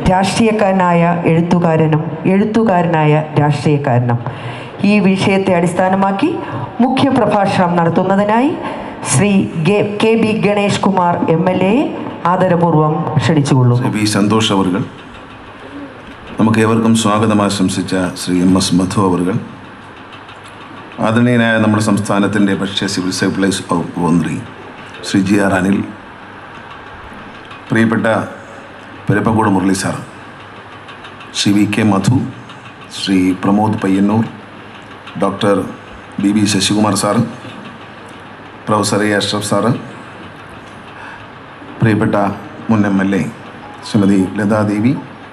രാഷ്ട്രീയക്കാരനായ എഴുത്തുകാരനും എഴുത്തുകാരനായ രാഷ്ട്രീയക്കാരനും ഈ വിഷയത്തെ അടിസ്ഥാനമാക്കി മുഖ്യപ്രഭാഷണം നടത്തുന്നതിനായി ശ്രീ ഗെ- K B Ganesh Kumar M L A ആദരപൂർവ്വം ക്ഷണിച്ചുകൊള്ളുന്നു ശ്രീ വി സന്തോഷ് അവർകൾ നമുക്ക് ഏവർക്കും സ്വാഗതം ആശംസിച്ച ശ്രീ എം എസ് മധു അവർകൾ ആദരണീയനായ നമ്മുടെ സംസ്ഥാനത്തിൻ്റെ ഭക്ഷ്യ സിവിൽ സപ്ലൈസ് വകുപ്പ് മന്ത്രി ശ്രീ ജി ആർ അനിൽ പ്രിയപ്പെട്ട Perappakode Murali sir Shri V K Madhu Shri Pramod Payyanur doctor B B Sasikumar sir professor A Ashraf sir പ്രിയപ്പെട്ട മുൻ M L A Srimathi Lathadevi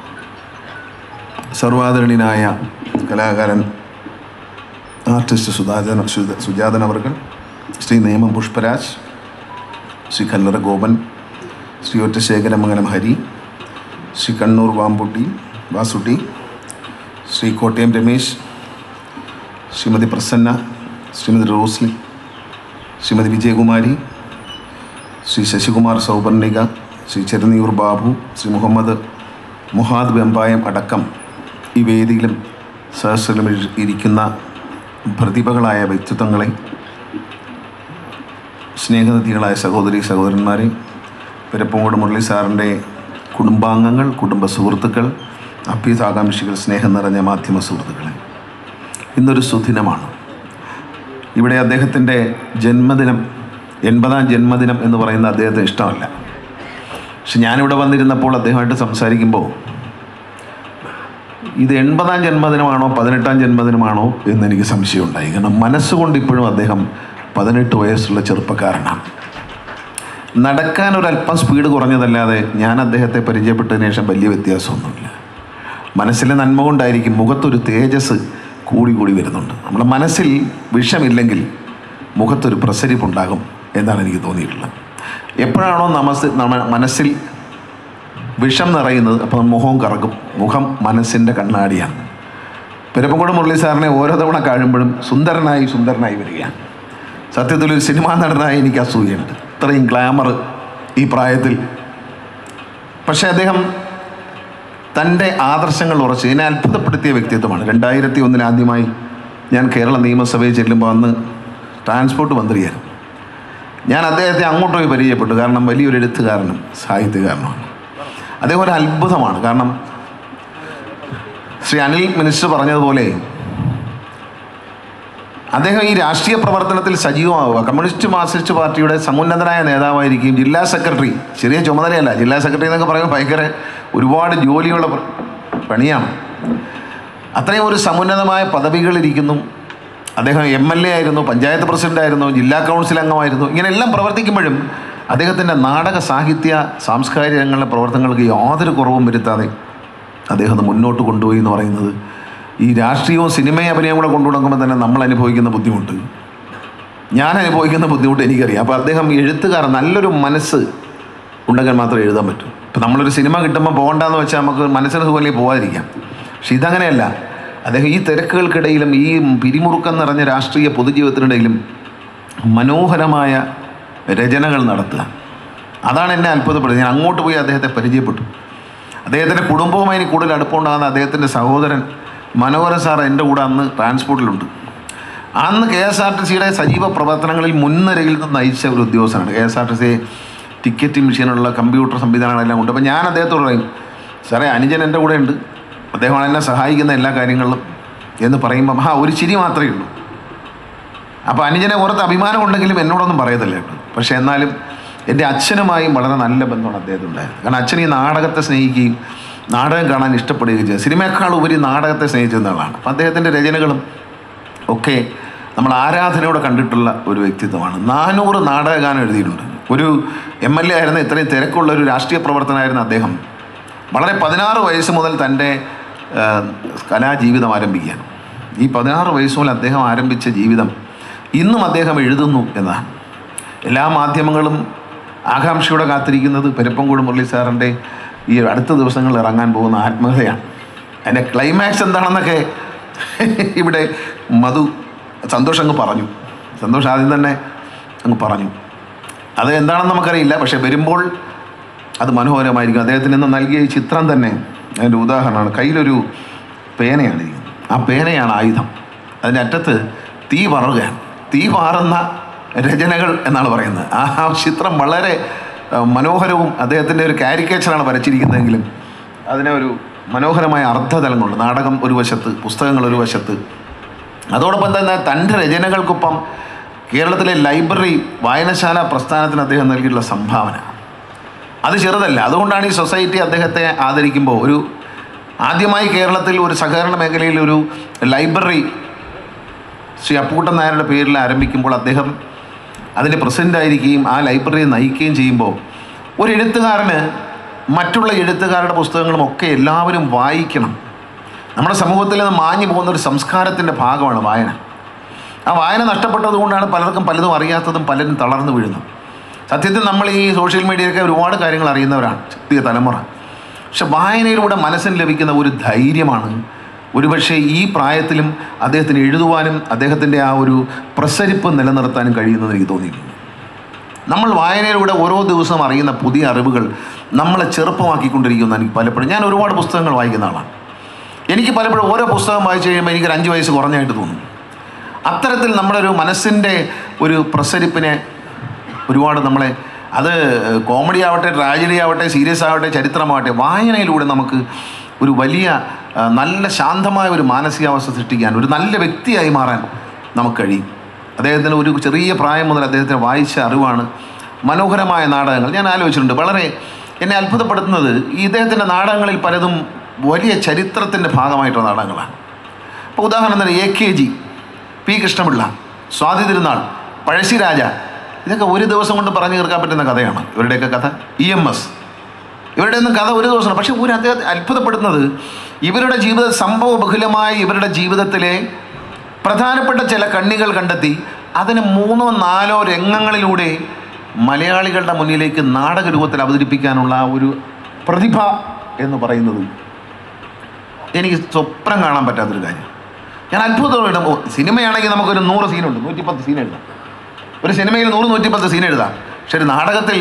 സർവാദരണീയനായ കലാകാരൻ ആർട്ടിസ്റ്റ് സുധാചന സുധ- സുജാതൻ അവർകൾ ശ്രീ നേമം പുഷ്പരാജ് ശ്രീ കല്ലറ ഗോപൻ ശ്രീ ഒറ്റശേഖരമംഗലം ഹരി ശ്രീ കണ്ണൂർ വാമ്പുട്ടി വാസുട്ടി ശ്രീ കോട്ടയം രമേശ് ശ്രീമതി പ്രസന്ന ശ്രീമതി റോസ്ലി ശ്രീമതി വിജയകുമാരി ശ്രീ ശശികുമാർ സൗപർണിക ശ്രീ ചെറുനിയൂർ ബാബു ശ്രീ മുഹമ്മദ് മുഹാദ് വെമ്പായം അടക്കം ഈ വേദിയിലും സഹസ്രലും ഇരിക്കുന്ന പ്രതിഭകളായ വ്യക്തിത്വങ്ങളെ സ്നേഹനിധികളായ സഹോദരി സഹോദരന്മാരെ പെരപ്പങ്കോട് മുരളി സാറിൻ്റെ കുടുംബാംഗങ്ങൾ കുടുംബ സുഹൃത്തുക്കൾ അഭ്യുതാകാംക്ഷികൾ സ്നേഹം നിറഞ്ഞ മാധ്യമ സുഹൃത്തുക്കളെ ഇന്നൊരു സുദിനമാണ് ഇവിടെ അദ്ദേഹത്തിൻ്റെ ജന്മദിനം എൺപതാം ജന്മദിനം എന്ന് പറയുന്ന അദ്ദേഹത്തിന് ഇഷ്ടമല്ല പക്ഷെ ഞാനിവിടെ വന്നിരുന്നപ്പോൾ അദ്ദേഹമായിട്ട് സംസാരിക്കുമ്പോൾ ഇത് എൺപതാം ജന്മദിനമാണോ പതിനെട്ടാം ജന്മദിനമാണോ എന്ന് എനിക്ക് സംശയമുണ്ടായി കാരണം മനസ്സുകൊണ്ട് ഇപ്പോഴും അദ്ദേഹം പതിനെട്ട് വയസ്സുള്ള ചെറുപ്പക്കാരനാണ് നടക്കാൻ ഒരല്പം സ്പീഡ് കുറഞ്ഞതല്ലാതെ ഞാൻ അദ്ദേഹത്തെ പരിചയപ്പെട്ടതിന് ശേഷം വലിയ വ്യത്യാസമൊന്നുമില്ല മനസ്സിലെ നന്മ കൊണ്ടായിരിക്കും മുഖത്തൊരു തേജസ് കൂടി കൂടി വരുന്നുണ്ട് നമ്മുടെ മനസ്സിൽ വിഷമില്ലെങ്കിൽ മുഖത്തൊരു പ്രസരിപ്പുണ്ടാകും എന്നാണ് എനിക്ക് തോന്നിയിട്ടുള്ളത് എപ്പോഴാണോ നമസ് നമ്മ മനസ്സിൽ വിഷം നിറയുന്നത് അപ്പോൾ മുഖവും കറക്കും മുഖം മനസ്സിൻ്റെ കണ്ണാടിയാണ് പെരുപ്പങ്കോട് മുരളി സാറിനെ ഓരോ തവണ കാണുമ്പോഴും സുന്ദരനായി സുന്ദരനായി വരികയാണ് സത്യത്തിൽ ഒരു സിനിമാ നടനായി എനിക്ക് അസൂയുണ്ട് ഇത്രയും ഗ്ലാമർ ഈ പ്രായത്തിൽ പക്ഷേ അദ്ദേഹം തൻ്റെ ആദർശങ്ങൾ ഉറച്ച് ഇതിനെ അത്ഭുതപ്പെടുത്തിയ വ്യക്തിത്വമാണ് രണ്ടായിരത്തി ഒന്നിൽ ആദ്യമായി ഞാൻ കേരള നിയമസഭയിൽ ചെല്ലുമ്പോൾ അന്ന് ട്രാൻസ്പോർട്ട് മന്ത്രിയായിരുന്നു ഞാൻ അദ്ദേഹത്തെ അങ്ങോട്ട് പോയി പരിചയപ്പെട്ടു കാരണം വലിയൊരു എഴുത്തുകാരനും സാഹിത്യകാരനുമാണ് അദ്ദേഹം ഒരു അത്ഭുതമാണ് കാരണം ശ്രീ അനിൽ മിനിസ്റ്റർ പറഞ്ഞതുപോലെ അദ്ദേഹം ഈ രാഷ്ട്രീയ പ്രവർത്തനത്തിൽ സജീവമാവുക കമ്മ്യൂണിസ്റ്റ് മാർക്സിസ്റ്റ് പാർട്ടിയുടെ സമുന്നതനായ നേതാവായിരിക്കും ജില്ലാ സെക്രട്ടറി ചെറിയ ചുമതലയല്ല ജില്ലാ സെക്രട്ടറി എന്നൊക്കെ പറയുമ്പോൾ ഭയങ്കര ഒരുപാട് ജോലിയുള്ള പ- പണിയാണ് അത്രയും ഒരു സമുന്നതമായ പദവികളിരിക്കുന്നു അദ്ദേഹം എം എൽ എ ആയിരുന്നു പഞ്ചായത്ത് പ്രസിഡന്റ് ആയിരുന്നു ജില്ലാ കൗൺസിൽ അംഗമായിരുന്നു ഇങ്ങനെയെല്ലാം പ്രവർത്തിക്കുമ്പോഴും അദ്ദേഹത്തിൻ്റെ നാടക സാഹിത്യ സാംസ്കാരിക രംഗങ്ങളിലെ പ്രവർത്തനങ്ങൾക്ക് യാതൊരു കുറവും വരുത്താതെ അദ്ദേഹം അത് മുന്നോട്ട് കൊണ്ടുപോയി എന്ന് പറയുന്നത് ഈ രാഷ്ട്രീയവും സിനിമയും അഭിനയവും കൂടെ കൊണ്ടു തുടങ്ങുമ്പോൾ തന്നെ നമ്മൾ അനുഭവിക്കുന്ന ബുദ്ധിമുട്ട് ഞാൻ അനുഭവിക്കുന്ന ബുദ്ധിമുട്ട് എനിക്കറിയാം അപ്പോൾ അദ്ദേഹം എഴുത്തുകാരൻ നല്ലൊരു മനസ്സ് ഉണ്ടെങ്കിൽ മാത്രമേ എഴുതാൻ പറ്റൂ ഇപ്പം നമ്മളൊരു സിനിമ കിട്ടുമ്പോൾ പോകണ്ടെന്ന് വെച്ചാൽ നമുക്ക് മനസ്സിന് സുഖമല്ലേ പോകാതിരിക്കാം പക്ഷെ ഇതങ്ങനെയല്ല അദ്ദേഹം ഈ തിരക്കുകൾക്കിടയിലും ഈ പിരിമുറുക്കം നിറഞ്ഞ രാഷ്ട്രീയ പൊതുജീവിതത്തിനിടയിലും മനോഹരമായ രചനകൾ നടത്തുക അതാണ് എന്നെ അത്ഭുതപ്പെടുന്നത് ഞാൻ അങ്ങോട്ട് പോയി അദ്ദേഹത്തെ പരിചയപ്പെട്ടു അദ്ദേഹത്തിൻ്റെ കുടുംബവുമായി എനിക്ക് കൂടുതൽ അടുപ്പമുണ്ടാകുന്ന അദ്ദേഹത്തിൻ്റെ സഹോദരൻ മനോഹരൻ സാർ എൻ്റെ കൂടെ അന്ന് ട്രാൻസ്പോർട്ടിലുണ്ട് അന്ന് കെ എസ് ആർ ടി സിയുടെ സജീവ പ്രവർത്തനങ്ങളിൽ മുൻനിരയിൽ നിന്ന് നയിച്ച ഒരു ഉദ്യോഗസ്ഥനാണ് K S R T C ticket മെഷീനുള്ള കമ്പ്യൂട്ടർ സംവിധാനങ്ങളെല്ലാം ഉണ്ട് അപ്പോൾ ഞാൻ അദ്ദേഹത്തോട് പറയും സാറേ അനുജൻ എൻ്റെ കൂടെ ഉണ്ട് അദ്ദേഹമാണ് എന്നെ സഹായിക്കുന്ന എല്ലാ കാര്യങ്ങളിലും എന്ന് പറയുമ്പം ആ ഒരു ചിരി മാത്രമേ ഉള്ളൂ അപ്പോൾ അനുജനെ ഓർത്ത് അഭിമാനം ഉണ്ടെങ്കിലും എന്നോടൊന്നും പറയത്തില്ല കേട്ടോ പക്ഷേ എന്നാലും എൻ്റെ അച്ഛനുമായും വളരെ നല്ല ബന്ധമാണ് അദ്ദേഹത്തിനുണ്ടായത് കാരണം അച്ഛൻ ഈ നാടകത്തെ സ്നേഹിക്കുകയും നാടകം കാണാൻ ഇഷ്ടപ്പെടുകയും ചെയ്തു സിനിമയേക്കാൾ ഉപരി നാടകത്തെ സ്നേഹിച്ചിരുന്ന ആളാണ് അപ്പം അദ്ദേഹത്തിൻ്റെ രചനകളും ഒക്കെ നമ്മൾ ആരാധനയോടെ കണ്ടിട്ടുള്ള ഒരു വ്യക്തിത്വമാണ് നാനൂറ് നാടകഗാനം എഴുതിയിട്ടുണ്ട് ഒരു എം എൽ എ ആയിരുന്ന ഇത്രയും തിരക്കുള്ള ഒരു രാഷ്ട്രീയ പ്രവർത്തനമായിരുന്ന അദ്ദേഹം വളരെ പതിനാറ് വയസ്സ് മുതൽ തൻ്റെ ആ, കലാജീവിതം ആരംഭിക്കുകയാണ് ഈ പതിനാറ് വയസ്സ് മുതൽ അദ്ദേഹം ആരംഭിച്ച ജീവിതം ഇന്നും അദ്ദേഹം എഴുതുന്നു എന്നതാണ് എല്ലാ മാധ്യമങ്ങളും ആകാംക്ഷയോടെ കാത്തിരിക്കുന്നത് പെരുപ്പങ്കോട് മുരളി സാറിൻ്റെ ഈ അടുത്ത ദിവസങ്ങളിൽ ഇറങ്ങാൻ പോകുന്ന ആത്മകഥയാണ് അതിൻ്റെ ക്ലൈമാക്സ് എന്താണെന്നൊക്കെ ഇവിടെ മധു സന്തോഷ് അങ്ങ് പറഞ്ഞു സന്തോഷ് ആദ്യം തന്നെ അങ്ങ് പറഞ്ഞു അത് എന്താണെന്ന് നമുക്കറിയില്ല പക്ഷെ വരുമ്പോൾ അത് മനോഹരമായിരിക്കും അദ്ദേഹത്തിന് ഇന്ന് നൽകിയ ഈ ചിത്രം തന്നെ അതിൻ്റെ ഉദാഹരണമാണ് കയ്യിലൊരു പേനയാണ് ഇരിക്കുന്നത് ആ പേനയാണ് ആയുധം അതിൻ്റെ അറ്റത്ത് തീ പററുകയാണ് തീ പാറുന്ന രചനകൾ എന്നാണ് പറയുന്നത് ആ ആ ചിത്രം വളരെ ആ, മനോഹരവും അദ്ദേഹത്തിൻ്റെ ഒരു കാരിക്കേച്ചറാണ് വരച്ചിരിക്കുന്നതെങ്കിലും അതിനെ ഒരു മനോഹരമായ അർത്ഥതലങ്ങളുണ്ട് നാടകം ഒരു വശത്ത് പുസ്തകങ്ങൾ ഒരു വശത്ത് അതോടൊപ്പം തന്നെ തൻ്റെ രചനകൾക്കൊപ്പം കേരളത്തിലെ ലൈബ്രറി വായനശാല പ്രസ്ഥാനത്തിന് അദ്ദേഹം നൽകിയിട്ടുള്ള സംഭാവന അത് ചെറുതല്ല അതുകൊണ്ടാണ് ഈ സൊസൈറ്റി അദ്ദേഹത്തെ ആദരിക്കുമ്പോൾ ഒരു ആദ്യമായി കേരളത്തിൽ ഒരു സഹകരണ മേഖലയിൽ ഒരു ലൈബ്രറി ശ്രീ അപ്പൂട്ടൻ നായരുടെ പേരിൽ ആരംഭിക്കുമ്പോൾ അദ്ദേഹം അതിൻ്റെ പ്രസിഡൻ്റ് ആയിരിക്കുകയും ആ ലൈബ്രറിയെ നയിക്കുകയും ചെയ്യുമ്പോൾ ഒരു എഴുത്തുകാരന് മറ്റുള്ള എഴുത്തുകാരുടെ പുസ്തകങ്ങളും ഒക്കെ എല്ലാവരും വായിക്കണം നമ്മുടെ സമൂഹത്തിൽ നിന്ന് മാഞ്ഞു പോകുന്ന ഒരു സംസ്കാരത്തിൻ്റെ ഭാഗമാണ് വായന ആ വായന നഷ്ടപ്പെട്ടത് കൊണ്ടാണ് പലർക്കും പലതും അറിയാത്തതും പലരും തളർന്നു വീഴുന്നു സത്യത്തിൽ നമ്മൾ ഈ സോഷ്യൽ മീഡിയയിലൊക്കെ ഒരുപാട് കാര്യങ്ങൾ അറിയുന്നവരാണ് പുതിയ തലമുറ പക്ഷെ വായനയിലൂടെ മനസ്സിന് ലഭിക്കുന്ന ഒരു ധൈര്യമാണ് ഒരുപക്ഷെ ഈ പ്രായത്തിലും അദ്ദേഹത്തിന് എഴുതുവാനും അദ്ദേഹത്തിൻ്റെ ആ ഒരു പ്രസരിപ്പ് നിലനിർത്താനും കഴിയുമെന്ന് എനിക്ക് തോന്നിയിട്ടുണ്ട് നമ്മൾ വായനയിലൂടെ ഓരോ ദിവസവും അറിയുന്ന പുതിയ അറിവുകൾ നമ്മളെ ചെറുപ്പമാക്കിക്കൊണ്ടിരിക്കുന്ന എനിക്ക് പലപ്പോഴും ഞാൻ ഒരുപാട് പുസ്തകങ്ങൾ വായിക്കുന്ന ആളാണ് എനിക്ക് പലപ്പോഴും ഓരോ പുസ്തകം വായിച്ചു കഴിയുമ്പോൾ എനിക്കൊരു അഞ്ച് വയസ്സ് കുറഞ്ഞായിട്ട് തോന്നും അത്തരത്തിൽ നമ്മുടെ ഒരു മനസ്സിൻ്റെ ഒരു പ്രസരിപ്പിനെ ഒരുപാട് നമ്മളെ അത് കോമഡി ആവട്ടെ ട്രാജഡി ആവട്ടെ സീരിയസ് ആവട്ടെ ചരിത്രമാവട്ടെ വായനയിലൂടെ നമുക്ക് ഒരു വലിയ ആ, നല്ല ശാന്തമായ ഒരു മാനസികാവസ്ഥ സൃഷ്ടിക്കാൻ ഒരു നല്ല വ്യക്തിയായി മാറാൻ നമുക്ക് കഴിയും അദ്ദേഹത്തിന് ഒരു ചെറിയ പ്രായം മുതൽ അദ്ദേഹത്തിന് വായിച്ച അറിവാണ് മനോഹരമായ നാടകങ്ങൾ ഞാൻ ആലോചിച്ചിട്ടുണ്ട് വളരെ എന്നെ അത്ഭുതപ്പെടുത്തുന്നത് ഈ ഇദ്ദേഹത്തിൻ്റെ നാടകങ്ങളിൽ പലതും വലിയ ചരിത്രത്തിൻ്റെ ഭാഗമായിട്ടുള്ള നാടകങ്ങളാണ് ഇപ്പോൾ ഉദാഹരണത്തിന് A K G P Krishnapillai Swathi Thirunal Pazhassiraja ഇതൊക്കെ ഒരു ദിവസം കൊണ്ട് പറഞ്ഞു തീർക്കാൻ പറ്റുന്ന കഥയാണ് ഇവരുടെയൊക്കെ കഥ ഇ എം എസ് ഇവരുടെ ഒന്നും കഥ ഒരു ദിവസം പക്ഷെ ഒരു അദ്ദേഹത്തെ അത്ഭുതപ്പെടുന്നത് ഇവരുടെ ജീവിത സംഭവ ബഹുലമായ ഇവരുടെ ജീവിതത്തിലെ പ്രധാനപ്പെട്ട ചില കണ്ണികൾ കണ്ടെത്തി അതിന് മൂന്നോ നാലോ രംഗങ്ങളിലൂടെ മലയാളികളുടെ മുന്നിലേക്ക് നാടക രൂപത്തിൽ അവതരിപ്പിക്കാനുള്ള ആ ഒരു പ്രതിഭ എന്ന് പറയുന്നത് എനിക്ക് സ്വപ്നം കാണാൻ പറ്റാത്തൊരു കാര്യം ഞാൻ അത്ഭുതത്തോടെ ഓ, സിനിമയാണെങ്കിൽ നമുക്കൊരു നൂറ് സീനുണ്ട് നൂറ്റിപ്പത്ത് സീൻ എഴുതാം ഒരു സിനിമയിൽ നൂറ് നൂറ്റിപ്പത്ത് സീൻ എഴുതാം പക്ഷെ ഒരു നാടകത്തിൽ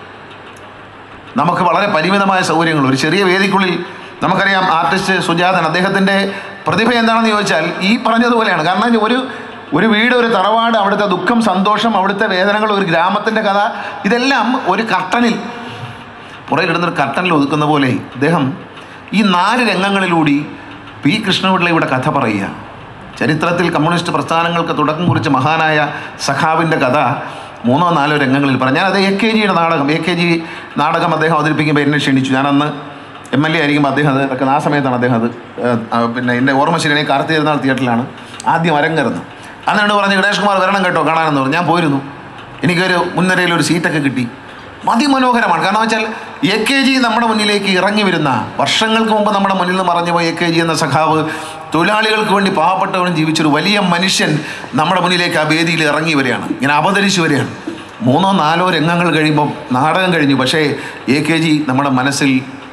നമുക്ക് വളരെ പരിമിതമായ സൗകര്യങ്ങൾ ഒരു ചെറിയ വേദിക്കുള്ളിൽ നമുക്കറിയാം ആർട്ടിസ്റ്റ് സുജാതൻ അദ്ദേഹത്തിൻ്റെ പ്രതിഭ എന്താണെന്ന് ചോദിച്ചാൽ ഈ പറഞ്ഞതുപോലെയാണ് കാരണം ഒരു ഒരു വീട് ഒരു തറവാട് അവിടുത്തെ ദുഃഖം സന്തോഷം അവിടുത്തെ വേദനകൾ ഒരു ഗ്രാമത്തിൻ്റെ കഥ ഇതെല്ലാം ഒരു കർട്ടനിൽ പുറയിലിടുന്നൊരു കർട്ടനിൽ ഒതുക്കുന്ന പോലെ ഇദ്ദേഹം ഈ നാല് രംഗങ്ങളിലൂടെ പി കൃഷ്ണപിള്ളയുടെ കഥ പറയുക ചരിത്രത്തിൽ കമ്മ്യൂണിസ്റ്റ് പ്രസ്ഥാനങ്ങൾക്ക് തുടക്കം കുറിച്ച മഹാനായ സഖാവിൻ്റെ കഥ മൂന്നോ നാലോ രംഗങ്ങളിൽ പറഞ്ഞു ഞാനത് എ കെ ജിയുടെ നാടകം എ കെ ജി നാടകം അദ്ദേഹം അവതരിപ്പിക്കുമ്പോൾ എന്നെ ക്ഷണിച്ചു ഞാനന്ന് എം എൽ എ ആയിരിക്കുമ്പോൾ അദ്ദേഹം അത് ഇറക്കുന്ന ആ സമയത്താണ് അദ്ദേഹം അത് ഏഹ്, ആ, പിന്നെ എൻ്റെ ഓർമ്മ ശരിയായി കാർത്തിക തിരുനാൾ തിയേറ്ററിലാണ് ആദ്യം അരങ്ങേറുന്നത് അന്നിട്ട് പറഞ്ഞു ഗണേഷ് കുമാർ വരണം കേട്ടോ കാണാനെന്ന് പറഞ്ഞു ഞാൻ പോയിരുന്നു എനിക്കൊരു മുൻനിരയിൽ ഒരു സീറ്റൊക്കെ കിട്ടി അതിമനോഹരമാണ് കാരണം വെച്ചാൽ എ കെ ജി നമ്മുടെ മുന്നിലേക്ക് ഇറങ്ങി വരുന്ന വർഷങ്ങൾക്ക് മുമ്പ് നമ്മുടെ മുന്നിൽ നിന്ന് മറഞ്ഞു പോയ എ കെ ജി എന്ന സഖാവ് തൊഴിലാളികൾക്ക് വേണ്ടി പാവപ്പെട്ടവനും ജീവിച്ചൊരു വലിയ മനുഷ്യൻ നമ്മുടെ മുന്നിലേക്ക് ആ വേദിയിൽ ഇറങ്ങി വരികയാണ് ഇങ്ങനെ അവതരിച്ചു വരികയാണ് മൂന്നോ നാലോ രംഗങ്ങൾ കഴിയുമ്പം നാടകം കഴിഞ്ഞു പക്ഷേ എ കെ ജി നമ്മുടെ മനസ്സിൽ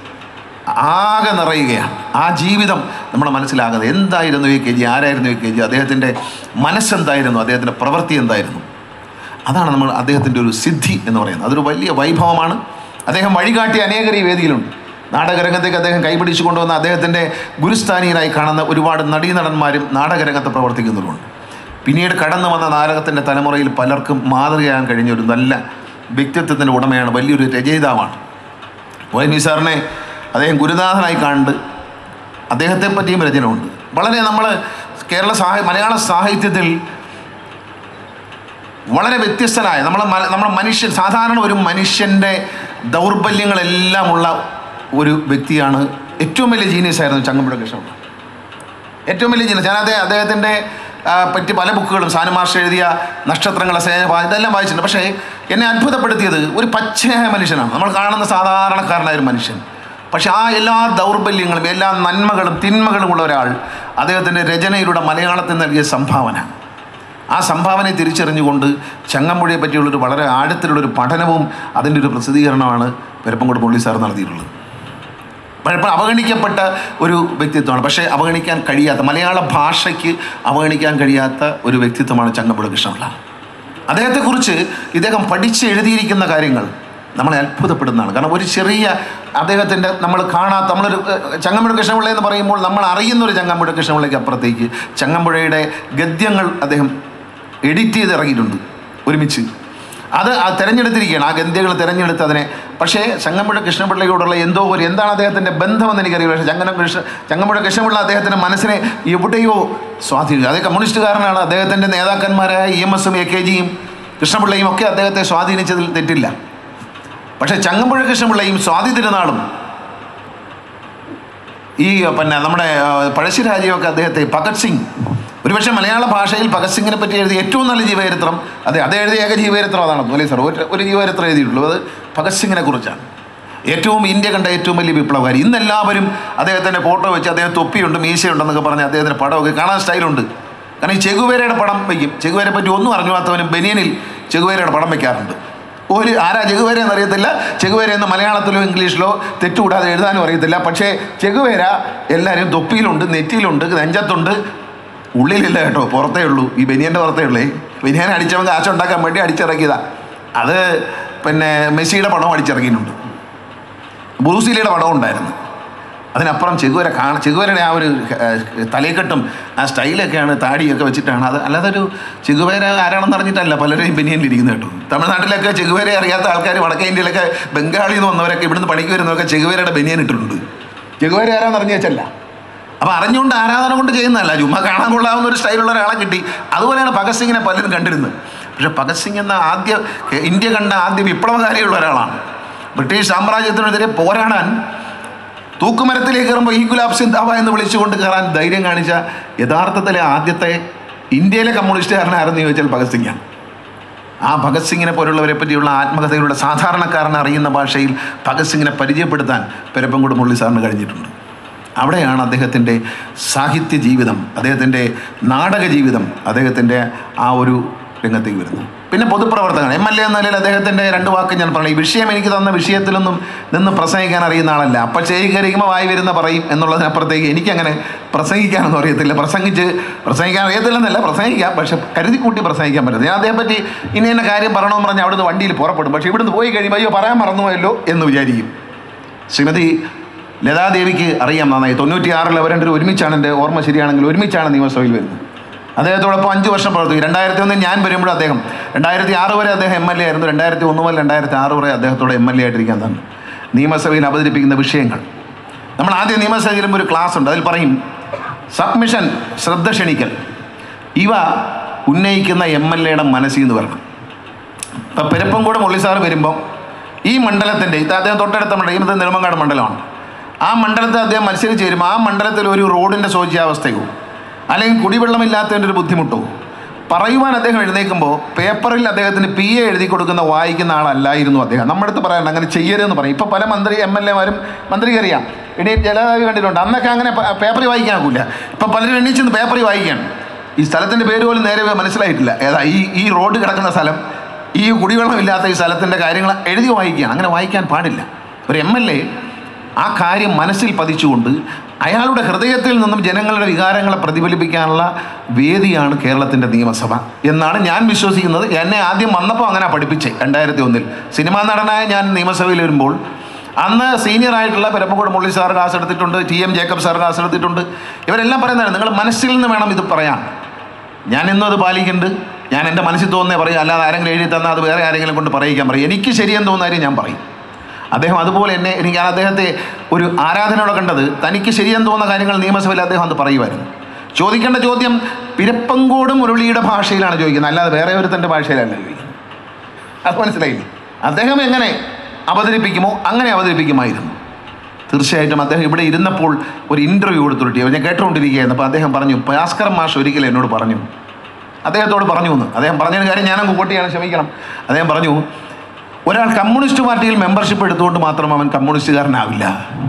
ആകെ നിറയുകയാണ് ആ ജീവിതം നമ്മുടെ മനസ്സിലാകുന്നത് എന്തായിരുന്നു എ കെ ജി ആരായിരുന്നു എ കെ ജി അദ്ദേഹത്തിൻ്റെ മനസ്സെന്തായിരുന്നു അദ്ദേഹത്തിൻ്റെ പ്രവൃത്തി എന്തായിരുന്നു അതാണ് നമ്മൾ അദ്ദേഹത്തിൻ്റെ ഒരു സിദ്ധി എന്ന് പറയുന്നത് അതൊരു വലിയ വൈഭവമാണ് അദ്ദേഹം വഴികാട്ടിയ അനേകർ ഈ വേദിയിലുണ്ട് നാടകരംഗത്തേക്ക് അദ്ദേഹം കൈപിടിച്ചു കൊണ്ടുവന്ന അദ്ദേഹത്തിൻ്റെ ഗുരുസ്ഥാനീയനായി കാണുന്ന ഒരുപാട് നടീനടന്മാരും നാടകരംഗത്ത് പ്രവർത്തിക്കുന്നവരുണ്ട് പിന്നീട് കടന്നു വന്ന നാടകത്തിൻ്റെ തലമുറയിൽ പലർക്കും മാതൃകയാകാൻ കഴിഞ്ഞ ഒരു നല്ല വ്യക്തിത്വത്തിൻ്റെ ഉടമയാണ് വലിയൊരു രചയിതാവാണ് ഒ എൻ വി സാറിനെ അദ്ദേഹം ഗുരുനാഥനായി കണ്ട് അദ്ദേഹത്തെ പറ്റിയും രചനയുണ്ട് വളരെ നമ്മൾ കേരള സാഹി മലയാള സാഹിത്യത്തിൽ വളരെ വ്യത്യസ്തനായ നമ്മൾ നമ്മുടെ മനുഷ്യൻ സാധാരണ ഒരു മനുഷ്യൻ്റെ ദൗർബല്യങ്ങളെല്ലാം ഉള്ള ഒരു വ്യക്തിയാണ് ഏറ്റവും വലിയ ജീനിയസ് ആയിരുന്നു ചങ്ങമ്പുഴ കൃഷ്ണപിള്ള ഏറ്റവും വലിയ ജീനിയസ് ഞാൻ അദ്ദേഹം അദ്ദേഹത്തിൻ്റെ ആ, പറ്റി പല ബുക്കുകളും സാനുമാർഷ എഴുതിയ നക്ഷത്രങ്ങളെ സ്നേഹ ഇതെല്ലാം വായിച്ചിട്ടുണ്ട് പക്ഷേ എന്നെ അത്ഭുതപ്പെടുത്തിയത് ഒരു പച്ചയായ മനുഷ്യനാണ് നമ്മൾ കാണുന്ന സാധാരണക്കാരനായ ഒരു മനുഷ്യൻ പക്ഷെ ആ എല്ലാ ദൗർബല്യങ്ങളും എല്ലാ നന്മകളും തിന്മകളും ഉള്ള ഒരാൾ അദ്ദേഹത്തിൻ്റെ രചനയിലൂടെ മലയാളത്തിൽ നൽകിയ സംഭാവന ആ സംഭാവനയെ തിരിച്ചറിഞ്ഞുകൊണ്ട് ചങ്ങമ്പുഴയെ പറ്റിയുള്ളൊരു വളരെ ആഴത്തിലുള്ളൊരു പഠനവും അതിൻ്റെ ഒരു പ്രസിദ്ധീകരണമാണ് പെരപ്പങ്കോട് പുള്ളി സാർ നടത്തിയിട്ടുള്ളത് പലപ്പോഴും അവഗണിക്കപ്പെട്ട ഒരു വ്യക്തിത്വമാണ് പക്ഷേ അവഗണിക്കാൻ കഴിയാത്ത മലയാള ഭാഷയ്ക്ക് അവഗണിക്കാൻ കഴിയാത്ത ഒരു വ്യക്തിത്വമാണ് ചങ്ങമ്പുഴ കൃഷ്ണപിള്ള അദ്ദേഹത്തെക്കുറിച്ച് ഇദ്ദേഹം പഠിച്ച് എഴുതിയിരിക്കുന്ന കാര്യങ്ങൾ നമ്മളെ അത്ഭുതപ്പെടുന്നതാണ് കാരണം ഒരു ചെറിയ അദ്ദേഹത്തിൻ്റെ നമ്മൾ കാണാത്ത നമ്മളൊരു ഏഹ്, ചങ്ങമ്പുഴ കൃഷ്ണപിള്ള എന്ന് പറയുമ്പോൾ നമ്മൾ അറിയുന്ന ഒരു ചങ്ങമ്പുഴ കൃഷ്ണപിള്ളയ്ക്ക് അപ്പുറത്തേക്ക് ചങ്ങമ്പുഴയുടെ ഗദ്യങ്ങൾ അദ്ദേഹം എഡിറ്റ് ചെയ്ത് ഇറങ്ങിയിട്ടുണ്ട് ഒരുമിച്ച് അത് ആ തിരഞ്ഞെടുത്തിരിക്കുകയാണ് ആ ഗന്ധികൾ തിരഞ്ഞെടുത്ത് അതിനെ പക്ഷേ ചങ്ങമ്പുഴ കൃഷ്ണപിള്ളയോടുള്ള എന്തോ ഒരു എന്താണ് അദ്ദേഹത്തിൻ്റെ ബന്ധമെന്ന് എനിക്കറിയില്ല പക്ഷേ ചങ്ങന കൃഷ്ണ ചങ്ങമ്പുഴ കൃഷ്ണപിള്ള അദ്ദേഹത്തിൻ്റെ മനസ്സിനെ എവിടെയോ സ്വാധീനിച്ചു അതേ കമ്മ്യൂണിസ്റ്റുകാരനാണ് അദ്ദേഹത്തിൻ്റെ നേതാക്കന്മാരായ ഇ എം എസും എ കെ ജിയും കൃഷ്ണപിള്ളയും ഒക്കെ അദ്ദേഹത്തെ സ്വാധീനിച്ചതിൽ തെറ്റില്ല പക്ഷേ ചങ്ങമ്പുഴ കൃഷ്ണപിള്ളയും സ്വാതി തിരുനാളും ഈ പിന്നെ നമ്മുടെ ആ, പഴശ്ശിരാജയൊക്കെ അദ്ദേഹത്തെ ഭഗത് സിംഗ് ഒരുപക്ഷെ മലയാള ഭാഷയിൽ ഭഗത് സിംഗിനെ പറ്റി എഴുതിയ ഏറ്റവും നല്ല ജീവചരിത്രം അതെ അത് എഴുതിയ ഏക ജീവചരിത്രം അതാണ് അല്ലേ സാർ ഒരു ഒരു ജീവചരിത്രം എഴുതിയിട്ടുള്ളൂ അത് ഭഗത് സിംഗിനെ കുറിച്ചാണ് ഏറ്റവും ഇന്ത്യ കണ്ട ഏറ്റവും വലിയ വിപ്ലവകാരി ഇന്ന് എല്ലാവരും അദ്ദേഹത്തിൻ്റെ ഫോട്ടോ വെച്ച് അദ്ദേഹം തൊപ്പിയുണ്ട് മീശയുണ്ടെന്നൊക്കെ പറഞ്ഞ് അദ്ദേഹത്തിൻ്റെ പടമൊക്കെ കാണാൻ സ്റ്റൈലുണ്ട് കാരണം ഈ ചെകുവേരയുടെ പടം വയ്ക്കും ചെകുവേരെ പറ്റി ഒന്നും അറിഞ്ഞാത്തവനും ബനിയനിൽ ചെകുവേരയുടെ പടം വയ്ക്കാറുണ്ട് ഒരു ആരാ ചെകുവേര എന്നറിയത്തില്ല ചെകുവേര എന്ന് മലയാളത്തിലോ ഇംഗ്ലീഷിലോ തെറ്റുകൂടാതെ എഴുതാനും അറിയത്തില്ല പക്ഷേ ചെകുവേര എല്ലാവരും തൊപ്പിയിലുണ്ട് നെറ്റിയിലുണ്ട് നെഞ്ചത്തുണ്ട് ഉള്ളിലില്ല കേട്ടോ പുറത്തേ ഉള്ളൂ ഈ ബനിയൻ്റെ പുറത്തേ ഉള്ളേ ബനിയൻ അടിച്ചവൻ കാശുണ്ടാക്കാൻ വേണ്ടി അടിച്ചിറക്കിയതാ അത് പിന്നെ മെസ്സിയുടെ പടം അടിച്ചിറക്കിയിട്ടുണ്ട് ബ്രൂസിലിയുടെ പടം ഉണ്ടായിരുന്നു അതിനപ്പുറം ചെകുവര കാണ ചെകുവരയുടെ ആ ഒരു ഏഹ്, തലയെക്കെട്ടും ആ സ്റ്റൈലൊക്കെയാണ് താടിയൊക്കെ വെച്ചിട്ടാണ് അത് അല്ലാതെ ഒരു ചെകുവേര ആരാണെന്ന് അറിഞ്ഞിട്ടല്ല പലരെയും ബനിയനിലിരിക്കുന്നത് കേട്ടോ തമിഴ്നാട്ടിലൊക്കെ ചെകുവേരെ അറിയാത്ത ആൾക്കാർ വടക്കേ ഇന്ത്യയിലൊക്കെ ബംഗാളിൽ നിന്ന് വന്നവരൊക്കെ ഇവിടുന്ന് പണിക്ക് വരുന്നവരൊക്കെ ചെകുവേരയുടെ ബനിയൻ ഇട്ടിട്ടുണ്ട് ചെകുവേര ആരാന്ന് അറിഞ്ഞു വെച്ചല്ല അപ്പോൾ അറിഞ്ഞുകൊണ്ട് ആരാധന കൊണ്ട് ചെയ്യുന്നതല്ല ചുമ്മാ കാണാൻ കൊള്ളാവുന്ന ഒരു സ്റ്റൈലുള്ള ഒരാളെ കിട്ടി അതുപോലെയാണ് ഭഗത് സിംഗിനെ പലരും കണ്ടിരുന്നത് പക്ഷേ ഭഗത് സിംഗ് എന്ന ആദ്യ ഇന്ത്യ കണ്ട ആദ്യ വിപ്ലവകാരിയുള്ള ഒരാളാണ് ബ്രിട്ടീഷ് സാമ്രാജ്യത്തിനെതിരെ പോരാടാൻ തൂക്കുമരത്തിലേക്ക് കയറുമ്പോൾ ഈ ഗുലാബ് സിന്ധാബ എന്ന് വിളിച്ചുകൊണ്ട് കയറാൻ ധൈര്യം കാണിച്ച യഥാർത്ഥത്തിലെ ആദ്യത്തെ ഇന്ത്യയിലെ കമ്മ്യൂണിസ്റ്റുകാരനായിരുന്നു ചോദിച്ചാൽ ഭഗത് സിംഗാണ് ആ ഭഗത് സിംഗിനെ പോലുള്ളവരെ പറ്റിയുള്ള ആത്മകഥകളുടെ സാധാരണക്കാരൻ അറിയുന്ന ഭാഷയിൽ ഭഗത് സിംഗിനെ പരിചയപ്പെടുത്താൻ പെരപ്പൻകുട് മുരളി സാറിന് കഴിഞ്ഞിട്ടുണ്ട് അവിടെയാണ് അദ്ദേഹത്തിൻ്റെ സാഹിത്യ ജീവിതം അദ്ദേഹത്തിൻ്റെ നാടക ജീവിതം അദ്ദേഹത്തിൻ്റെ ആ ഒരു രംഗത്തേക്ക് വരുന്നത് പിന്നെ പൊതുപ്രവർത്തകൻ എം എൽ എ എന്ന നിലയിൽ അദ്ദേഹത്തിൻ്റെ രണ്ട് വാക്ക് ഞാൻ പറഞ്ഞു ഈ വിഷയം എനിക്ക് തന്ന വിഷയത്തിലൊന്നും നിന്ന് പ്രസംഗിക്കാൻ അറിയുന്ന ആളല്ല അപ്പം ചെയ്യി കയറിക്കുമ്പോൾ വായി വരുന്ന പറയും എന്നുള്ളതിനപ്പുറത്തേക്ക് എനിക്കങ്ങനെ പ്രസംഗിക്കാനൊന്നും അറിയത്തില്ല പ്രസംഗിച്ച് പ്രസംഗിക്കാൻ അറിയത്തില്ലെന്നല്ല പ്രസംഗിക്കാം പക്ഷെ കരുതി കൂട്ടി പ്രസംഗിക്കാൻ പറ്റത്തില്ല ഞാൻ അദ്ദേഹത്തെ പറ്റി ഇനി എന്നെ കാര്യം പറയണമെന്ന് പറഞ്ഞാൽ അവിടുന്ന് വണ്ടിയിൽ പുറപ്പെടും പക്ഷേ ഇവിടുന്ന് പോയി കഴിയുമ്പോൾ അയ്യോ പറയാൻ മറന്നുപോയല്ലോ എന്ന് വിചാരിക്കും ശ്രീമതി ലതാദേവിക്ക് അറിയാം നന്നായി തൊണ്ണൂറ്റിയാറിൽ അവർ രണ്ടുപേരും ഒരുമിച്ചാണ് എൻ്റെ ഓർമ്മ ശരിയാണെങ്കിൽ ഒരുമിച്ചാണ് നിയമസഭയിൽ വരുന്നത് അദ്ദേഹത്തോടൊപ്പം അഞ്ച് വർഷം പ്രവർത്തിച്ചു രണ്ടായിരത്തി ഒന്നിൽ ഞാൻ വരുമ്പോഴും അദ്ദേഹം രണ്ടായിരത്തി ആറ് വരെ അദ്ദേഹം എം എൽ എ ആയിരുന്നു രണ്ടായിരത്തി ഒന്ന് മുതൽ രണ്ടായിരത്തി ആറ് വരെ അദ്ദേഹത്തോട് എം എൽ എ ആയിട്ടിരിക്കാൻ തന്നെ നിയമസഭയിൽ അവതരിപ്പിക്കുന്ന വിഷയങ്ങൾ നമ്മൾ ആദ്യം നിയമസഭയിൽ വരുമ്പോൾ ഒരു ക്ലാസ് ഉണ്ട് അതിൽ പറയും സബ്മിഷൻ ശ്രദ്ധ ക്ഷണിക്കൽ ഇവ ഉന്നയിക്കുന്ന എം എൽ എയുടെ മനസ്സിൽ നിന്ന് വരണം ഇപ്പം പെരുപ്പംകൂട് മുള്ളി സാറ് വരുമ്പോൾ ഈ മണ്ഡലത്തിൻ്റെ ഇത് അദ്ദേഹം തൊട്ടടുത്ത മണ്ഡലം ഇത് നെടുമങ്ങാട് മണ്ഡലമാണ് ആ മണ്ഡലത്തിൽ അദ്ദേഹം മത്സരിച്ച് വരുമ്പോൾ ആ മണ്ഡലത്തിൽ ഒരു റോഡിൻ്റെ ശോച്യാവസ്ഥയോ അല്ലെങ്കിൽ കുടിവെള്ളമില്ലാത്തതിൻ്റെ ഒരു ബുദ്ധിമുട്ടോ പറയുവാൻ അദ്ദേഹം എഴുന്നേൽക്കുമ്പോൾ പേപ്പറിൽ അദ്ദേഹത്തിന് പി എ എഴുതി കൊടുക്കുന്ന വായിക്കുന്ന ആളല്ലായിരുന്നു അദ്ദേഹം നമ്മുടെ അടുത്ത് പറയാൻ അങ്ങനെ ചെയ്യരുതെന്ന് പറയും ഇപ്പോൾ പല മന്ത്രി എം എൽ എമാരും മന്ത്രിക്ക് അറിയാം ഇനി ജലധാവി കണ്ടിട്ടുണ്ട് അന്നൊക്കെ അങ്ങനെ പേപ്പറിൽ വായിക്കാനാകില്ല ഇപ്പം പലരും എണ്ണീച്ചെന്ന് പേപ്പറിൽ വായിക്കുകയാണ് ഈ സ്ഥലത്തിൻ്റെ പേര് പോലും നേരെ മനസ്സിലായിട്ടില്ല ഏതാ ഈ ഈ റോഡ് കിടക്കുന്ന സ്ഥലം ഈ കുടിവെള്ളമില്ലാത്ത ഈ സ്ഥലത്തിൻ്റെ കാര്യങ്ങൾ എഴുതി വായിക്കുകയാണ് അങ്ങനെ വായിക്കാൻ പാടില്ല ഒരു എം എൽ എ ആ കാര്യം മനസ്സിൽ പതിച്ചുകൊണ്ട് അയാളുടെ ഹൃദയത്തിൽ നിന്നും ജനങ്ങളുടെ വികാരങ്ങളെ പ്രതിഫലിപ്പിക്കാനുള്ള വേദിയാണ് കേരളത്തിൻ്റെ നിയമസഭ എന്നാണ് ഞാൻ വിശ്വസിക്കുന്നത് എന്നെ ആദ്യം വന്നപ്പോൾ അങ്ങനെ പഠിപ്പിച്ചേ രണ്ടായിരത്തി ഒന്നിൽ സിനിമാ നടനായ ഞാൻ നിയമസഭയിൽ വരുമ്പോൾ അന്ന് സീനിയർ ആയിട്ടുള്ള പെരപ്പുകൂട് മുള്ളി സാർ ക്ലാസ് എടുത്തിട്ടുണ്ട് T M Jacob sir class എടുത്തിട്ടുണ്ട് ഇവരെല്ലാം പറയുന്നതാണ് നിങ്ങൾ മനസ്സിൽ നിന്ന് വേണം ഇത് പറയാൻ ഞാൻ ഇന്നും അത് പാലിക്കുന്നുണ്ട് ഞാൻ എൻ്റെ മനസ്സിൽ തോന്നുന്നേ പറയും അല്ലാതെ ആരെങ്കിലും എഴുതി തന്നാൽ അത് വേറെ ആരെങ്കിലും കൊണ്ട് പറയിക്കാൻ പറയും എനിക്ക് ശരിയെന്ന് തോന്നുന്ന കാര്യം ഞാൻ പറയും അദ്ദേഹം അതുപോലെ എന്നെ എനിക്ക് ഞാൻ അദ്ദേഹത്തെ ഒരു ആരാധനയോടെ കണ്ടത് തനിക്ക് ശരിയെന്ന് തോന്നുന്ന കാര്യങ്ങൾ നിയമസഭയിൽ അദ്ദേഹം അത് പറയുമായിരുന്നു ചോദിക്കേണ്ട ചോദ്യം പിരപ്പങ്കോട് മുരളിയുടെ ഭാഷയിലാണ് ചോദിക്കുന്നത് അല്ലാതെ വേറെ ഒരുത്തൻ്റെ ഭാഷയിലല്ല ചോദിക്കുന്നത് അത് മനസ്സിലായില്ലേ അദ്ദേഹം എങ്ങനെ അവതരിപ്പിക്കുമോ അങ്ങനെ അവതരിപ്പിക്കുമായിരുന്നു തീർച്ചയായിട്ടും അദ്ദേഹം ഇവിടെ ഇരുന്നപ്പോൾ ഒരു ഇൻ്റർവ്യൂ കൊടുത്തൊരു ടി ഞാൻ കേട്ടുകൊണ്ടിരിക്കുകയായിരുന്നു അപ്പോൾ അദ്ദേഹം പറഞ്ഞു ഭാസ്കർ മാഷ് ഒരിക്കലും എന്നോട് പറഞ്ഞു അദ്ദേഹത്തോട് പറഞ്ഞു എന്ന് അദ്ദേഹം പറഞ്ഞൊരു കാര്യം ഞാനങ്ങ് കൂട്ടിയാണ് ക്ഷമിക്കണം അദ്ദേഹം പറഞ്ഞു ഒരാൾ കമ്മ്യൂണിസ്റ്റ് പാർട്ടിയിൽ മെമ്പർഷിപ്പ് എടുത്തുകൊണ്ട് മാത്രം അവൻ കമ്മ്യൂണിസ്റ്റുകാരനാവില്ല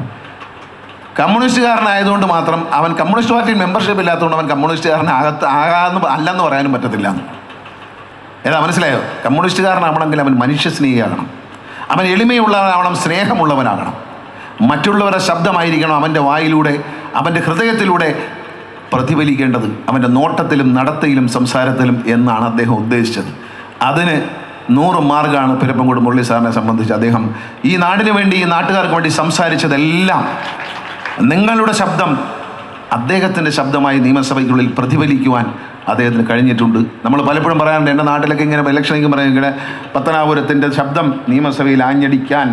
കമ്മ്യൂണിസ്റ്റുകാരനായതുകൊണ്ട് മാത്രം അവൻ കമ്മ്യൂണിസ്റ്റ് പാർട്ടിയിൽ മെമ്പർഷിപ്പ് ഇല്ലാത്തതുകൊണ്ട് അവൻ കമ്മ്യൂണിസ്റ്റുകാരനാകത്ത് ആകാന്ന് അല്ലെന്ന് പറയാനും പറ്റത്തില്ല ഏതാ മനസ്സിലായോ കമ്മ്യൂണിസ്റ്റുകാരനാവണമെങ്കിൽ അവൻ മനുഷ്യ സ്നേഹിയാകണം അവൻ എളിമയുള്ളവനാവണം സ്നേഹമുള്ളവനാകണം മറ്റുള്ളവരുടെ ശബ്ദമായിരിക്കണം അവൻ്റെ വായിലൂടെ അവൻ്റെ ഹൃദയത്തിലൂടെ പ്രതിഫലിക്കേണ്ടത് അവൻ്റെ നോട്ടത്തിലും നടത്തയിലും സംസാരത്തിലും എന്നാണ് അദ്ദേഹം ഉദ്ദേശിച്ചത് അതിന് നൂറ് മാർഗമാണ് പെരുപ്പംകൂട് മുരളി സാറിനെ സംബന്ധിച്ച് അദ്ദേഹം ഈ നാടിന് വേണ്ടി ഈ നാട്ടുകാർക്ക് വേണ്ടി സംസാരിച്ചതെല്ലാം നിങ്ങളുടെ ശബ്ദം അദ്ദേഹത്തിൻ്റെ ശബ്ദമായി നിയമസഭയ്ക്കുള്ളിൽ പ്രതിഫലിക്കുവാൻ അദ്ദേഹത്തിന് കഴിഞ്ഞിട്ടുണ്ട് നമ്മൾ പലപ്പോഴും പറയാറുണ്ട് എൻ്റെ നാട്ടിലൊക്കെ ഇങ്ങനെ ഇലക്ഷനിലേക്ക് പറയും ഇങ്ങനെ പത്തനാപുരത്തിൻ്റെ ശബ്ദം നിയമസഭയിൽ ആഞ്ഞടിക്കാൻ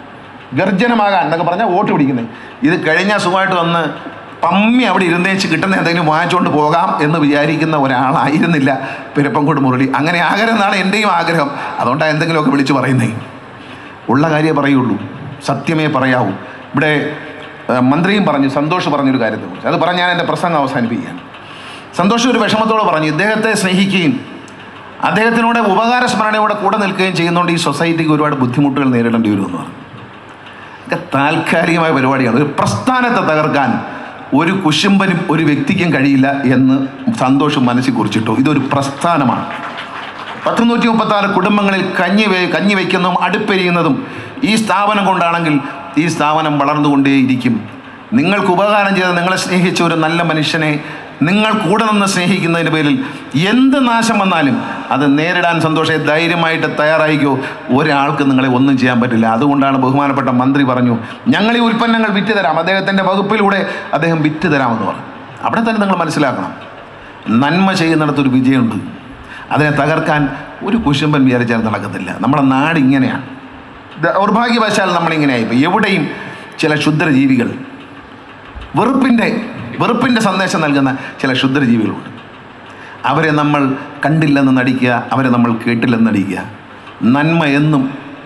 ഗർജനമാകാൻ എന്നൊക്കെ പറഞ്ഞാൽ വോട്ട് പിടിക്കുന്നത് ഇത് കഴിഞ്ഞാൽ സുഖമായിട്ട് വന്ന് പമ്മി അവിടെ ഇരുന്നേച്ച് കിട്ടുന്ന എന്തെങ്കിലും വാങ്ങിച്ചുകൊണ്ട് പോകാം എന്ന് വിചാരിക്കുന്ന ഒരാളായിരുന്നില്ല പെരുപ്പംകോട് മുരളി അങ്ങനെ ആകരുതെന്നാണ് എൻ്റെയും ആഗ്രഹം അതുകൊണ്ടാണ് എന്തെങ്കിലുമൊക്കെ വിളിച്ച് പറയുന്നത് ഉള്ള കാര്യമേ പറയുള്ളൂ സത്യമേ പറയാവൂ ഇവിടെ ഏഹ്, മന്ത്രിയും പറഞ്ഞു സന്തോഷ് പറഞ്ഞൊരു കാര്യത്തെക്കുറിച്ച് അത് പറഞ്ഞ് ഞാൻ എൻ്റെ പ്രസംഗം അവസാനിപ്പിക്കുകയാണ് സന്തോഷം ഒരു വിഷമത്തോടെ പറഞ്ഞു ഇദ്ദേഹത്തെ സ്നേഹിക്കുകയും അദ്ദേഹത്തിനോട് ഉപകാര സ്മരണയോടെ കൂടെ നിൽക്കുകയും ചെയ്യുന്നതുകൊണ്ട് ഈ സൊസൈറ്റിക്ക് ഒരുപാട് ബുദ്ധിമുട്ടുകൾ നേരിടേണ്ടി വരുമെന്ന് പറഞ്ഞു ഇതൊക്കെ താൽക്കാലികമായ പരിപാടിയാണ് ഒരു പ്രസ്ഥാനത്തെ തകർക്കാൻ ഒരു കുശുമ്പനും ഒരു വ്യക്തിക്കും കഴിയില്ല എന്ന് സന്തോഷം മനസ്സിൽ കുറിച്ചിട്ടു ഇതൊരു പ്രസ്ഥാനമാണ് പത്തുനൂറ്റി മുപ്പത്തി ആറ് കുടുംബങ്ങളിൽ കഞ്ഞി വേ കഞ്ഞി വയ്ക്കുന്നതും അടുപ്പെരിയുന്നതും ഈ സ്ഥാപനം കൊണ്ടാണെങ്കിൽ ഈ സ്ഥാപനം വളർന്നുകൊണ്ടേയിരിക്കും നിങ്ങൾക്ക് ഉപകാരം ചെയ്ത നിങ്ങളെ സ്നേഹിച്ച ഒരു നല്ല മനുഷ്യനെ നിങ്ങൾ കൂടെ നിന്ന് സ്നേഹിക്കുന്നതിന് പേരിൽ എന്ത് നാശം വന്നാലും അത് നേരിടാൻ സന്തോഷെ ധൈര്യമായിട്ട് തയ്യാറായിക്കോ ഒരാൾക്ക് നിങ്ങളെ ഒന്നും ചെയ്യാൻ പറ്റില്ല അതുകൊണ്ടാണ് ബഹുമാനപ്പെട്ട മന്ത്രി പറഞ്ഞു ഞങ്ങൾ ഈ ഉൽപ്പന്നങ്ങൾ വിറ്റ് തരാം അദ്ദേഹത്തിൻ്റെ വകുപ്പിലൂടെ അദ്ദേഹം വിറ്റ് തരാമെന്ന് പറഞ്ഞു അവിടെ തന്നെ നിങ്ങൾ മനസ്സിലാക്കണം നന്മ ചെയ്യുന്നിടത്തൊരു വിജയമുണ്ട് അതിനെ തകർക്കാൻ ഒരു കുശുമ്പൻ വിചാരിച്ചാൽ നടക്കത്തില്ല നമ്മുടെ നാട് ഇങ്ങനെയാണ് ദൗർഭാഗ്യവശാൽ നമ്മളിങ്ങനെയായിപ്പോൾ എവിടെയും ചില ക്ഷുദ്രജീവികൾ വെറുപ്പിൻ്റെ വെറുപ്പിൻ്റെ സന്ദേശം നൽകുന്ന ചില ക്ഷുദ്രജീവികളുണ്ട് അവരെ നമ്മൾ കണ്ടില്ലെന്ന് നടിക്കുക അവരെ നമ്മൾ കേട്ടില്ലെന്ന് നടിക്കുക നന്മ എന്നും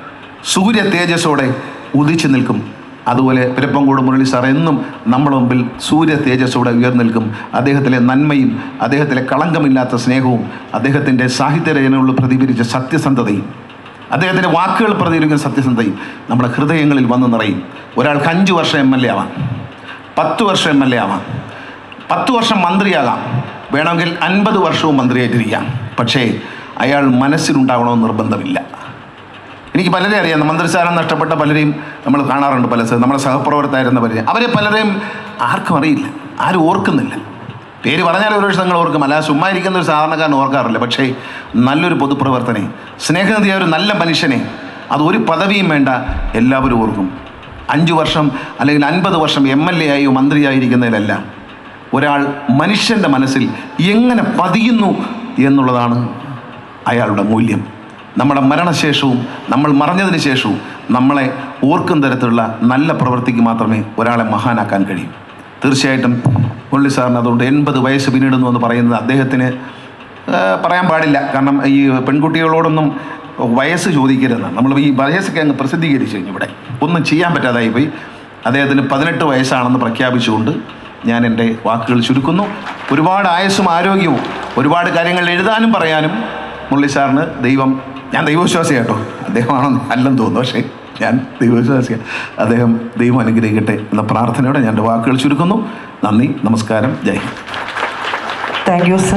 സൂര്യ തേജസ്സോടെ ഉദിച്ചു നിൽക്കും അതുപോലെ പിരപ്പങ്കോട് മുരളി സാർ എന്നും നമ്മുടെ മുമ്പിൽ സൂര്യ തേജസ്സോടെ ഉയർന്നിൽക്കും അദ്ദേഹത്തിലെ നന്മയും അദ്ദേഹത്തിലെ കളങ്കമില്ലാത്ത സ്നേഹവും അദ്ദേഹത്തിൻ്റെ സാഹിത്യരചനകളിൽ പ്രതിഫലിച്ച സത്യസന്ധതയും അദ്ദേഹത്തിൻ്റെ വാക്കുകൾ പ്രതിഫലിക്കുന്ന സത്യസന്ധതയും നമ്മുടെ ഹൃദയങ്ങളിൽ വന്നു നിറയും ഒരാൾക്ക് അഞ്ച് വർഷം എം എൽ എ ആവാം പത്ത് വർഷം എം എൽ എ ആവാം പത്ത് വർഷം മന്ത്രിയാകാം വേണമെങ്കിൽ അൻപത് വർഷവും മന്ത്രിയായിട്ടിരിക്കാം പക്ഷേ അയാൾ മനസ്സിലുണ്ടാകണമെന്ന് നിർബന്ധമില്ല എനിക്ക് പലരെ അറിയാം മന്ത്രിസ്ഥാനം നഷ്ടപ്പെട്ട പലരെയും നമ്മൾ കാണാറുണ്ട് പല സ്ഥലത്ത് നമ്മുടെ സഹപ്രവർത്തകരുന്ന പലരെയും അവരെ പലരെയും ആർക്കും അറിയില്ല ആരും ഓർക്കുന്നില്ല പേര് പറഞ്ഞാൽ ഒരു പക്ഷേ നിങ്ങൾ ഓർക്കും അല്ല ചുമ്മാ ഇരിക്കുന്ന ഒരു സാധാരണക്കാരൻ ഓർക്കാറില്ല പക്ഷേ നല്ലൊരു പൊതുപ്രവർത്തനെ സ്നേഹനിധിയായ ഒരു നല്ല മനുഷ്യനെ അത് ഒരു പദവിയും വേണ്ട എല്ലാവരും ഓർക്കും അഞ്ച് വർഷം അല്ലെങ്കിൽ അൻപത് വർഷം എം എൽ എ ആയോ മന്ത്രിയായിരിക്കുന്നതിലല്ല ഒരാൾ മനുഷ്യൻ്റെ മനസ്സിൽ എങ്ങനെ പതിയുന്നു എന്നുള്ളതാണ് അയാളുടെ മൂല്യം നമ്മുടെ മരണശേഷവും നമ്മൾ മറഞ്ഞതിന് ശേഷവും നമ്മളെ ഓർക്കും തരത്തിലുള്ള നല്ല പ്രവൃത്തിക്ക് മാത്രമേ ഒരാളെ മഹാനാക്കാൻ കഴിയൂ തീർച്ചയായിട്ടും മുരളി സാറിന് അതുകൊണ്ട് എൺപത് വയസ്സ് പിന്നിടുന്നു എന്ന് പറയുന്നത് അദ്ദേഹത്തിന് ആ, പറയാൻ പാടില്ല കാരണം ഈ പെൺകുട്ടികളോടൊന്നും വയസ്സ് ചോദിക്കരുതെന്നാണ് നമ്മൾ ഈ വയസ്സൊക്കെ അങ്ങ് പ്രസിദ്ധീകരിച്ചു കഴിഞ്ഞു ഇവിടെ ഒന്നും ചെയ്യാൻ പറ്റാതായി പോയി അദ്ദേഹത്തിന് പതിനെട്ട് വയസ്സാണെന്ന് പ്രഖ്യാപിച്ചുകൊണ്ട് ഞാൻ എൻ്റെ വാക്കുകൾ ചുരുക്കുന്നു ഒരുപാട് ആയുസ്സും ആരോഗ്യവും ഒരുപാട് കാര്യങ്ങൾ എഴുതാനും പറയാനും മുരളി സാറിന് ദൈവം ഞാൻ ദൈവവിശ്വാസി കേട്ടോ അദ്ദേഹമാണോ അല്ലെന്ന് തോന്നുന്നു പക്ഷേ ഞാൻ ദൈവവിശ്വാസിയാണ് അദ്ദേഹം ദൈവം അനുഗ്രഹിക്കട്ടെ എന്ന പ്രാർത്ഥനയോടെ ഞാൻ എൻ്റെ വാക്കുകൾ ചുരുക്കുന്നു നന്ദി നമസ്കാരം Jai Hind thank you sir